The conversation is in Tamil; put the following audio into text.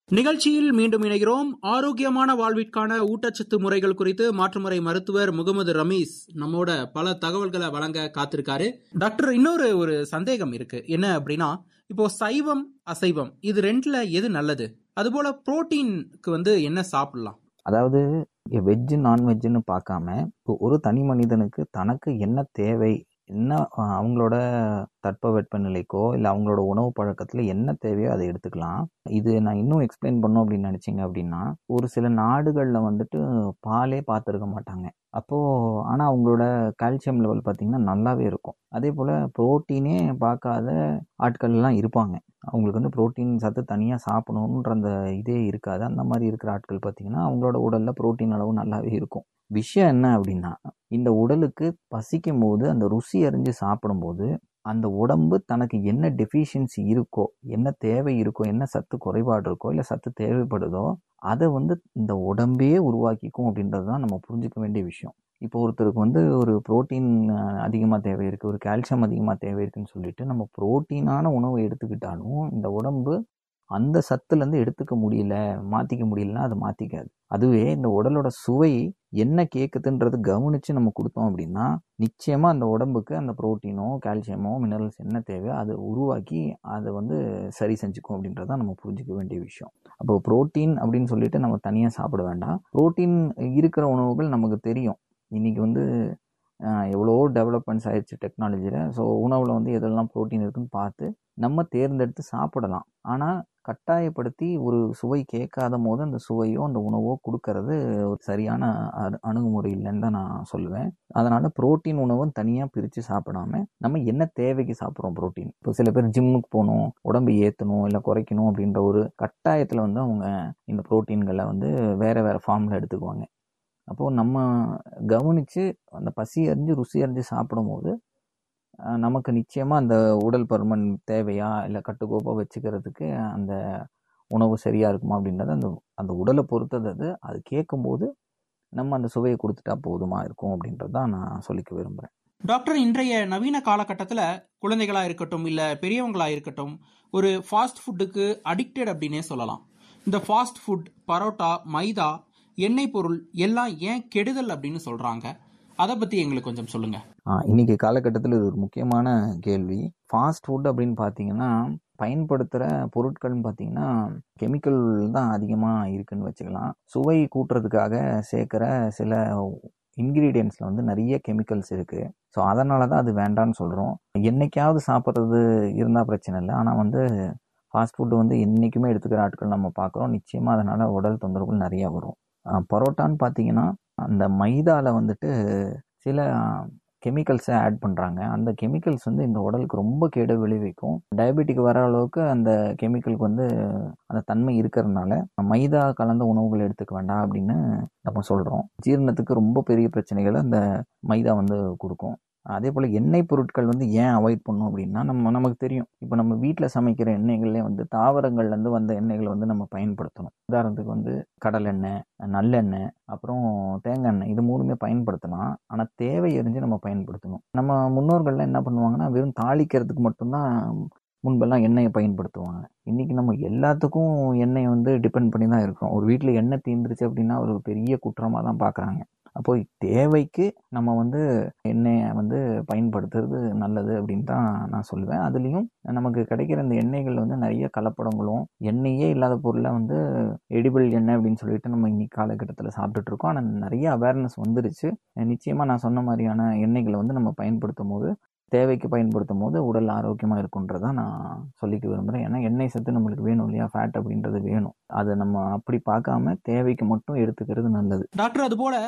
நிகழ்ச்சியில் மீண்டும் இணைகிறோம் ஆரோக்கியமான வாழ்விற்கான ஊட்டச்சத்து முறைகள் குறித்து மாற்றுமுறை மருத்துவர் முகமது ரமீஸ் நம்மோட பல தகவல்களை வழங்க காத்திருக்காரு டாக்டர் இன்னொரு ஒரு சந்தேகம் இருக்கு என்ன அப்படின்னா இப்போ சைவம் அசைவம் இது ரெண்டுல எது நல்லது அதுபோல புரோட்டீனுக்கு வந்து என்ன சாப்பிடலாம் அதாவது வெஜ்ஜு நான்வெஜ்ஜுன்னு பார்க்காம இப்போ ஒரு தனி மனிதனுக்கு தனக்கு என்ன தேவை என்ன அஹ், அவங்களோட தட்பவெட்ப நிலைக்கோ இல்லை அவங்களோட உணவு பழக்கத்தில் என்ன தேவையோ அதை எடுத்துக்கலாம் இது நான் இன்னும் எக்ஸ்பிளைன் பண்ணோம் அப்படின்னு நினச்சிங்க அப்படின்னா ஒரு சில நாடுகளில் வந்துட்டு பாலே பார்த்துருக்க மாட்டாங்க அப்போது ஆனால் அவங்களோட கால்சியம் லெவல் பார்த்திங்கன்னா நல்லாவே இருக்கும் அதே போல் ப்ரோட்டீனே பார்க்காத ஆட்கள்லாம் இருப்பாங்க அவங்களுக்கு வந்து புரோட்டீன் சத்து தனியாக சாப்பிடணுன்ற அந்த இதே இருக்காது அந்த மாதிரி இருக்கிற ஆட்கள் பார்த்திங்கன்னா அவங்களோட உடலில் புரோட்டீன் அளவு நல்லாவே இருக்கும் விஷயம் என்ன அப்படின்னா இந்த உடலுக்கு பசிக்கும் போது அந்த ருசி அறிஞ்சு சாப்பிடும்போது அந்த உடம்பு தனக்கு என்ன டெஃபிஷியன்சி இருக்கோ என்ன தேவை இருக்கோ என்ன சத்து குறைபாடு இருக்கோ இல்லை சத்து தேவைப்படுதோ அதை வந்து இந்த உடம்பே உருவாக்கிக்கும் அப்படின்றது தான் நம்ம புரிஞ்சுக்க வேண்டிய விஷயம் இப்போ ஒருத்தருக்கு வந்து ஒரு புரோட்டீன் அதிகமாக தேவை இருக்குது ஒரு கால்சியம் அதிகமாக தேவை இருக்குன்னு சொல்லிட்டு நம்ம புரோட்டீனான உணவை எடுத்துக்கிட்டாலும் இந்த உடம்பு அந்த சத்துலேருந்து எடுத்துக்க முடியல மாற்றிக்க முடியலன்னா அது மாற்றிக்காது அதுவே இந்த உடலோட சுவை என்ன கேட்குதுன்றது கவனித்து நம்ம கொடுத்தோம் அப்படின்னா நிச்சயமாக அந்த உடம்புக்கு அந்த புரோட்டீனோ கால்சியமோ மினரல்ஸ் என்ன தேவையோ அதை உருவாக்கி அதை வந்து சரி செஞ்சுக்கும் அப்படின்றது தான் நம்ம புரிஞ்சுக்க வேண்டிய விஷயம் அப்போ புரோட்டீன் அப்படின்னு சொல்லிட்டு நம்ம தனியாக சாப்பிட வேண்டாம் புரோட்டீன் இருக்கிற உணவுகள் நமக்கு தெரியும் இன்றைக்கி வந்து ஆஹ், எவ்வளோ டெவலப்மெண்ட்ஸ் ஆயிடுச்சு டெக்னாலஜியில் ஸோ உணவில் வந்து எதெல்லாம் புரோட்டீன் இருக்குன்னு பார்த்து நம்ம தேர்ந்தெடுத்து சாப்பிடலாம் ஆனால் கட்டாயப்படுத்தி ஒரு சுவை கேட்காத போது அந்த சுவையோ அந்த உணவோ கொடுக்கறது ஒரு சரியான அணு- அணுகுமுறை இல்லைன்னு தான் நான் சொல்லுவேன் அதனால் புரோட்டீன் உணவும் தனியாக பிரித்து சாப்பிடாம நம்ம என்ன தேவைக்கு சாப்பிட்றோம் புரோட்டீன் இப்போ சில பேர் ஜிம்முக்கு போகணும் உடம்பு ஏற்றணும் இல்லை குறைக்கணும் அப்படின்ற ஒரு கட்டாயத்தில் வந்து அவங்க இந்த புரோட்டீன்களை வந்து வேறு வேறு ஃபார்மில் எடுத்துக்குவாங்க அப்போது நம்ம கவனித்து அந்த பசி அறிஞ்சு ருசி அறிஞ்சு சாப்பிடும்போது அஹ், நமக்கு நிச்சயமாக அந்த உடல் பருமன் தேவையா இல்லை கட்டுக்கோப்பாக வச்சுக்கிறதுக்கு அந்த உணவு சரியாக இருக்குமா அப்படின்றது அந்த அந்த உடலை பொறுத்தது அது அது கேட்கும்போது நம்ம அந்த சுவையை கொடுத்துட்டா போதுமா இருக்கும் அப்படின்றது தான் நான் சொல்லிக்க விரும்புகிறேன் டாக்டர் இன்றைய நவீன காலகட்டத்தில் குழந்தைகளா இருக்கட்டும் இல்ல பெரியவங்களா இருக்கட்டும் ஒரு ஃபாஸ்ட் ஃபுட்டுக்கு அடிக்டட் அப்படின்னே சொல்லலாம் இந்த ஃபாஸ்ட் ஃபுட் பரோட்டா மைதா எண்ணெய் பொருள் எல்லாம் ஏன் கெடுதல் அப்படின்னு சொல்றாங்க அதை பத்தி எங்களுக்கு கொஞ்சம் சொல்லுங்க ஆ, இன்னைக்கு காலகட்டத்தில் இது ஒரு முக்கியமான கேள்வி ஃபாஸ்ட் ஃபுட் அப்படின்னு பார்த்தீங்கன்னா பயன்படுத்துகிற பொருட்கள்னு பார்த்தீங்கன்னா கெமிக்கல் தான் அதிகமாக இருக்குன்னு வச்சுக்கலாம் சுவை கூட்டுறதுக்காக சேர்க்குற சில இன்க்ரீடியன்ஸில் வந்து நிறைய கெமிக்கல்ஸ் இருக்குது ஸோ அதனால தான் அது வேண்டான்னு சொல்கிறோம் என்னைக்காவது சாப்பிட்றது இருந்தால் பிரச்சனை இல்லை ஆனால் வந்து ஃபாஸ்ட் ஃபுட்டு வந்து என்றைக்குமே எடுத்துக்கிற ஆட்கள் நம்ம பார்க்குறோம் நிச்சயமாக அதனால் உடல் தொந்தரவுகள் நிறையா வரும் ஆ, பரோட்டான்னு பார்த்தீங்கன்னா அந்த மைதாவில் வந்துட்டு சில கெமிக்கல்ஸை ஆட் பண்ணுறாங்க அந்த கெமிக்கல்ஸ் வந்து இந்த உடலுக்கு ரொம்ப கேடு விளைவிக்கும் டயபெட்டிக் வர அளவுக்கு அந்த கெமிக்கலுக்கு வந்து அந்த தன்மை இருக்கிறதுனால மைதா கலந்த உணவுகள் எடுத்துக்க வேண்டாம் அப்படின்னு நம்ம சொல்கிறோம் ஜீரணத்துக்கு ரொம்ப பெரிய பிரச்சனைகளை அந்த மைதா வந்து கொடுக்கும் அதே போல் எண்ணெய் பொருட்கள் வந்து ஏன் அவாய்ட் பண்ணணும் அப்படின்னா நம்ம நமக்கு தெரியும் இப்போ நம்ம வீட்டில் சமைக்கிற எண்ணெய்களே வந்து தாவரங்கள்லேருந்து வந்த எண்ணெய்களை வந்து நம்ம பயன்படுத்தணும் உதாரணத்துக்கு வந்து கடலெண்ணெய் நல்லெண்ணெய் அப்புறம் தேங்காய் எண்ணெய் இது மூணுமே பயன்படுத்தலாம் ஆனால் தேவை அறிஞ்சு நம்ம பயன்படுத்தணும் நம்ம முன்னோர்கள்லாம் என்ன பண்ணுவாங்கன்னா வெறும் தாளிக்கிறதுக்கு மட்டும்தான் முன்பெல்லாம் எண்ணெயை பயன்படுத்துவாங்க இன்றைக்கி நம்ம எல்லாத்துக்கும் எண்ணெயை வந்து டிபெண்ட் பண்ணி தான் இருக்கோம் ஒரு வீட்டில் எண்ணெய் தீந்துருச்சு அப்படின்னா ஒரு பெரிய குற்றமாக தான் பார்க்குறாங்க அப்போ தேவைக்கு நம்ம வந்து எண்ணெயை வந்து பயன்படுத்துறது நல்லது அப்படின்னு தான் நான் சொல்லுவேன் அதுலேயும் நமக்கு கிடைக்கிற இந்த எண்ணெய்கள் வந்து நிறைய கலப்படங்களும் எண்ணெயே இல்லாத பொருளை வந்து எடிபிள் எண்ணெய் அப்படின்னு சொல்லிட்டு நம்ம இன்னைக்கு காலகட்டத்தில் சாப்பிட்டுட்டு இருக்கோம் ஆனால் நிறைய அவேர்னஸ் வந்துருச்சு நிச்சயமாக நான் சொன்ன மாதிரியான எண்ணெய்களை வந்து நம்ம பயன்படுத்தும் போது தேவைக்கு பயன்படுத்தும் போது உடல் ஆரோக்கியமாக இருக்குன்றதை நான் சொல்லிக்க விரும்புகிறேன் ஏன்னா எண்ணெய் சத்து நம்மளுக்கு வேணும் இல்லையா ஃபேட் அப்படின்றது வேணும் அதை நம்ம அப்படி பார்க்காம தேவைக்கு மட்டும் எடுத்துக்கிறது நல்லது டாக்டர் அது போல